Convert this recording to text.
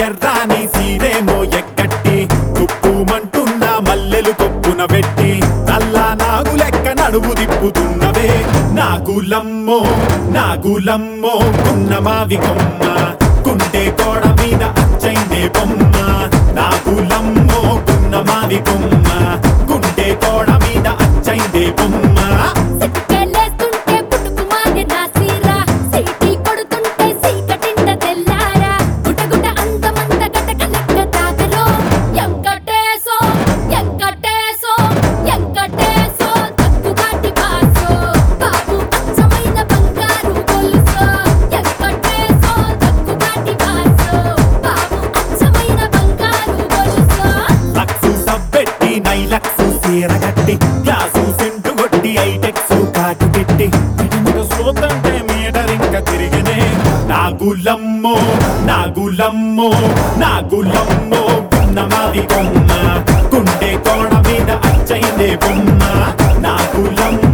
ఎర్రాని సీరేమో ఎక్కట్టి తుప్పుమంటున్న మల్లెలు కొప్పున పెట్టి నల్లా నాగు లెక్క నడువు దిప్పుతున్నవే నాగులమ్మో నాగులమ్మో కున్న మావి కొమ్మ కుంటే కోడ మీద అచ్చైందే బొమ్మ నాగులమ్మో కున్న మావి కొమ్మ కుంటే కోడ మీద అచ్చైందే బొమ్మ సిటికెళ్ళేస్తుంటే పుట్టుకుమారి నా సీరా సీటీ కొడుతుంటే సీకటింట తెల్లారా గుటగుట అందమంత గటక లెక్క తాకలో ఎంకటేశో ఎంకటేశో ఎంకటేశో తక్కుగాటి బాసో బాబు అచ్చమైన బంగారు గొలుసో ఎంకటేశో తక్కుగాటి బాసో బాబు అచ్చమైన బంగారు గొలుసో లక్సు సబ్బెట్టి నై లక్సు సీరగట్టి గ్లాసు సెంటు కొట్టి ఐటెక్స్ కాటు పెట్టి ఇటుముడు సోతంటే మీటర్ ఇంకా తిరిగినే నాగులమ్మో నాగులమ్మో నాగులమ్మో ఉన్నమాది కొమ్మ గుండె కోణ మీద అచ్చైందే బొమ్మ నాగులమ్మ